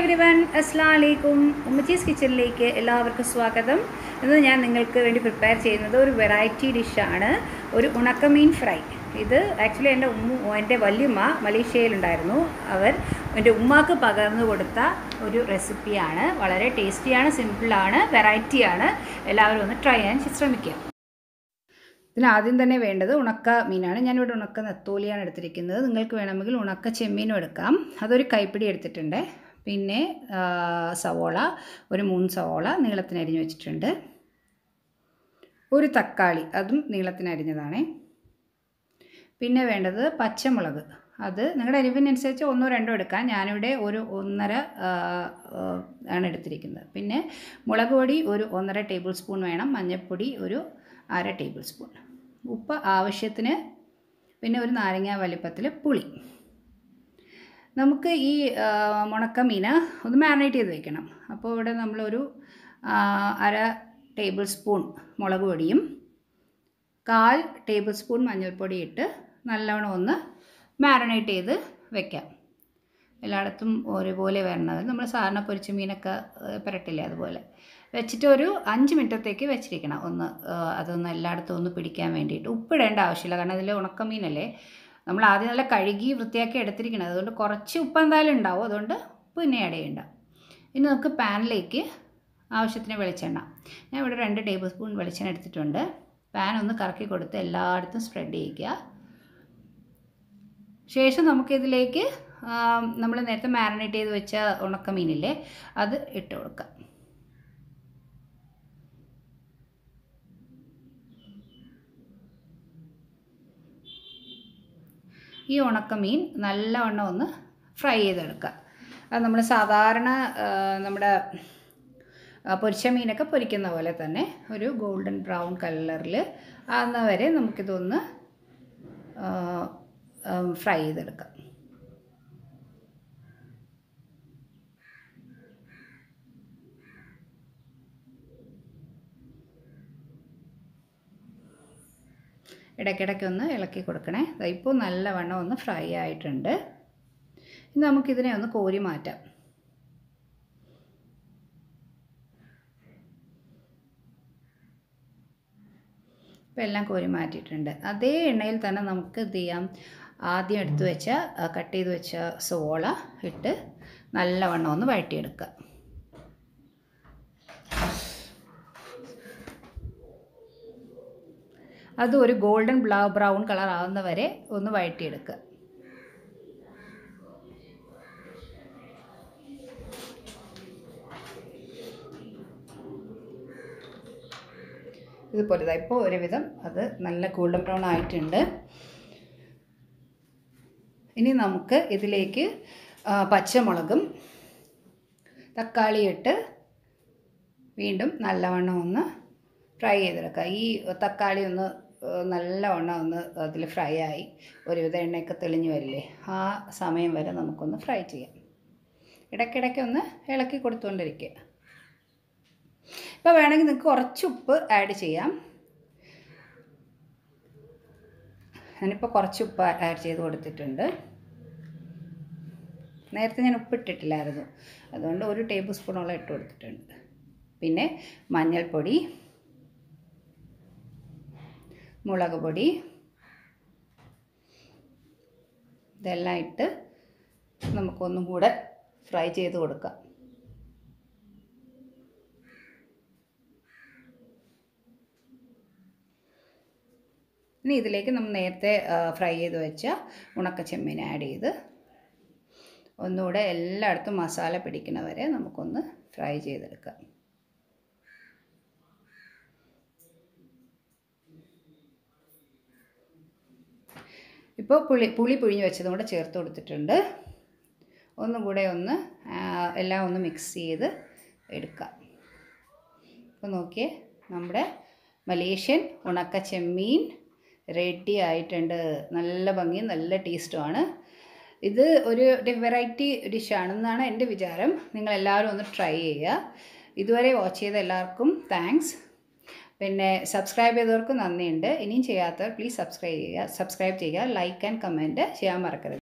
every one അസ്ലാം വലൈക്കും ഉമ്മച്ചീസ് കിച്ചണിലേക്ക് എല്ലാവർക്കും സ്വാഗതം ഇന്ന് ഞാൻ നിങ്ങൾക്ക് വേണ്ടി പ്രിപ്പയർ ചെയ്യുന്നത് ഒരു വെറൈറ്റി ഡിഷാണ് ഒരു ഉണക്കമീൻ ഫ്രൈ ഇത് ആക്ച്വലി എൻ്റെ ഉമ്മ എൻ്റെ വല്യമ്മ മലേഷ്യയിലുണ്ടായിരുന്നു അവർ എൻ്റെ ഉമ്മാക്ക് പകർന്നു കൊടുത്ത ഒരു റെസിപ്പിയാണ് വളരെ ടേസ്റ്റിയാണ് സിമ്പിളാണ് വെറൈറ്റിയാണ് എല്ലാവരും ഒന്ന് ട്രൈ ചെയ്യാൻ ശ്രമിക്കുക ഇതിന് ആദ്യം തന്നെ വേണ്ടത് ഉണക്ക മീനാണ് ഞാനിവിടെ ഉണക്ക നെത്തോലിയാണ് എടുത്തിരിക്കുന്നത് നിങ്ങൾക്ക് വേണമെങ്കിൽ ഉണക്ക ചെമ്മീനും എടുക്കാം അതൊരു കൈപ്പിടി എടുത്തിട്ടുണ്ട് പിന്നെ ആ, സവോള ഒരു മൂന്ന് സവോള നീളത്തിന് അരിഞ്ഞ് വെച്ചിട്ടുണ്ട് ഒരു തക്കാളി അതും നീളത്തിന് അരിഞ്ഞതാണ് പിന്നെ വേണ്ടത് പച്ചമുളക് അത് നിങ്ങളുടെ എരിവിനനുസരിച്ച് ഒന്നോ രണ്ടോ എടുക്കാം ഞാനിവിടെ ഒരു ഒന്നര ആ, ആ, ആണ് എടുത്തിരിക്കുന്നത് പിന്നെ മുളക് പൊടി ഒരു ഒന്നര ടേബിൾ സ്പൂൺ വേണം മഞ്ഞൾപ്പൊടി ഒരു അര ടേബിൾ സ്പൂൺ ഉപ്പ് ആവശ്യത്തിന് പിന്നെ ഒരു നാരങ്ങ വലിപ്പത്തിൽ പുളി നമുക്ക് ഈ ആ, മുണക്കമീൻ ഒന്ന് മാറിനേറ്റ് ചെയ്ത് വെക്കണം അപ്പോൾ ഇവിടെ നമ്മളൊരു ആ, അര ടേബിൾ സ്പൂൺ മുളക് പൊടിയും കാൽ ടേബിൾ സ്പൂൺ മഞ്ഞൾപ്പൊടി ഇട്ട് നല്ലവണ്ണം ഒന്ന് മാറിനേറ്റ് ചെയ്ത് വെക്കാം എല്ലായിടത്തും ഒരുപോലെ വരണത് നമ്മൾ സാധാരണ പൊരിച്ച മീനൊക്കെ ഏഹ്, പുരട്ടില്ലേ അതുപോലെ വെച്ചിട്ട് ഒരു അഞ്ച് മിനിറ്റത്തേക്ക് വെച്ചിരിക്കണം ഒന്ന് ഏഹ്, അതൊന്ന് എല്ലായിടത്തും ഒന്ന് പിടിക്കാൻ വേണ്ടിയിട്ട് ഉപ്പിടേണ്ട ആവശ്യമില്ല കാരണം ഇതിൽ ഉണക്കമീനല്ലേ നമ്മൾ ആദ്യം നല്ല കഴുകി വൃത്തിയാക്കി എടുത്തിരിക്കണം അതുകൊണ്ട് കുറച്ച് ഉപ്പ് എന്തായാലും ഉണ്ടാവും അതുകൊണ്ട് ഉപ്പ് പിന്നെ ആഡ് ചെയ്യണ്ട ഇനി നമുക്ക് പാനിലേക്ക് ആവശ്യത്തിന് വെളിച്ചെണ്ണ ഞാൻ ഇവിടെ രണ്ട് ടേബിൾ സ്പൂൺ വെളിച്ചെണ്ണ എടുത്തിട്ടുണ്ട് പാൻ ഒന്ന് കറക്കി കൊടുത്ത് എല്ലായിടത്തും സ്പ്രെഡ് ചെയ്യിക്കുക ശേഷം നമുക്കിതിലേക്ക് നമ്മൾ നേരത്തെ മാരിനേറ്റ് ചെയ്ത് വെച്ച ഉണക്കമീനില്ലേ അത് ഇട്ട് കൊടുക്കാം ഈ ഉണക്കമീൻ നല്ലവണ്ണം ഒന്ന് ഫ്രൈ ചെയ്തെടുക്കുക അത് നമ്മൾ സാധാരണ ആ, നമ്മുടെ ആ, പൊരിച്ച മീനൊക്കെ പൊരിക്കുന്ന പോലെ തന്നെ ഒരു ഗോൾഡൻ ബ്രൗൺ കളറിൽ ആകുന്ന വരെ നമുക്കിതൊന്ന് ഫ്രൈ ചെയ്തെടുക്കാം ഇടയ്ക്കിടയ്ക്ക് ഒന്ന് ഇളക്കി കൊടുക്കണേ ദാ ഇപ്പോൾ നല്ലവണ്ണം ഒന്ന് ഫ്രൈ ആയിട്ടുണ്ട് ഇനി നമുക്കിതിനെ ഒന്ന് കോരി മാറ്റാം ഇപ്പം എല്ലാം കോരി മാറ്റിയിട്ടുണ്ട് അതേ എണ്ണയിൽ തന്നെ നമുക്ക് എന്ത് ചെയ്യാം ആദ്യം എടുത്തു വെച്ച ആ, കട്ട് ചെയ്ത് വെച്ച സോള ഇട്ട് നല്ലവണ്ണം ഒന്ന് വഴറ്റിയെടുക്കുക അത് ഒരു ഗോൾഡൻ ബ്രൗൺ കളർ ആവുന്ന വരെ ഒന്ന് വഴറ്റിയെടുക്കുക ഇതുപോലെ ഇതാ ഇപ്പോൾ ഒരുവിധം അത് നല്ല ഗോൾഡൻ ബ്രൗൺ ആയിട്ടുണ്ട് ഇനി നമുക്ക് ഇതിലേക്ക് ആ, പച്ചമുളകും തക്കാളി ഇട്ട് വീണ്ടും നല്ലവണ്ണം ഒന്ന് ഫ്രൈ ചെയ്തെടുക്കുക ഈ തക്കാളി ഒന്ന് ഏഹ്, നല്ലവണ്ണം ഒന്ന് അതിൽ ഫ്രൈ ആയി ഒരുവിധ എണ്ണയൊക്കെ തെളിഞ്ഞു വരില്ലേ ആ സമയം വരെ നമുക്കൊന്ന് ഫ്രൈ ചെയ്യാം ഇടയ്ക്കിടയ്ക്ക് ഒന്ന് ഇളക്കി കൊടുത്തുകൊണ്ടിരിക്കുക ഇപ്പോൾ വേണമെങ്കിൽ നിങ്ങൾക്ക് കുറച്ച് ഉപ്പ് ആഡ് ചെയ്യാം ഞാനിപ്പോൾ കുറച്ച് ഉപ്പ് ആഡ് ചെയ്ത് കൊടുത്തിട്ടുണ്ട് നേരത്തെ ഞാൻ ഉപ്പ് ഇട്ടിട്ടില്ലായിരുന്നു അതുകൊണ്ട് ഒരു ടേബിൾ സ്പൂണോളം ഇട്ട് കൊടുത്തിട്ടുണ്ട് പിന്നെ മഞ്ഞൾപ്പൊടി മുളക് പൊടി ഇതെല്ലാം ഇട്ട് നമുക്കൊന്നും കൂടെ ഫ്രൈ ചെയ്ത് കൊടുക്കാം ഇനി ഇതിലേക്ക് നമ്മൾ നേരത്തെ ഫ്രൈ ചെയ്ത് വെച്ച ഉണക്ക ചെമ്മീൻ ആഡ് ചെയ്ത് ഒന്നുകൂടെ എല്ലായിടത്തും മസാല പിടിക്കുന്ന വരെ നമുക്കൊന്ന് ഫ്രൈ ചെയ്തെടുക്കാം ഇപ്പോൾ പുളി പുളി പുഴിഞ്ഞ് വെച്ചതും കൂടെ ചേർത്ത് കൊടുത്തിട്ടുണ്ട് ഒന്നും കൂടെ ഒന്ന് ആ, എല്ലാം ഒന്ന് മിക്സ് ചെയ്ത് എടുക്കാം അപ്പോൾ നോക്കിയേ നമ്മുടെ മലേഷ്യൻ ഉണക്ക ചെമ്മീൻ റെഡി ആയിട്ടുണ്ട് നല്ല ഭംഗിയും നല്ല ടേസ്റ്റുമാണ് ഇത് ഒരു വെറൈറ്റി ഡിഷാണെന്നാണ് എൻ്റെ വിചാരം നിങ്ങളെല്ലാവരും ഒന്ന് ട്രൈ ചെയ്യുക ഇതുവരെ വാച്ച് ചെയ്ത എല്ലാവർക്കും താങ്ക്സ് പിന്നെ സബ്സ്ക്രൈബ് ചെയ്തവർക്ക് നന്ദിയുണ്ട് ഇനിയും ചെയ്യാത്തവർ പ്ലീസ് സബ്സ്ക്രൈബ് ചെയ്യുക സബ്സ്ക്രൈബ് ചെയ്യുക ലൈക്ക് ആൻഡ് കമൻറ്റ് ചെയ്യാൻ മറക്കരുത്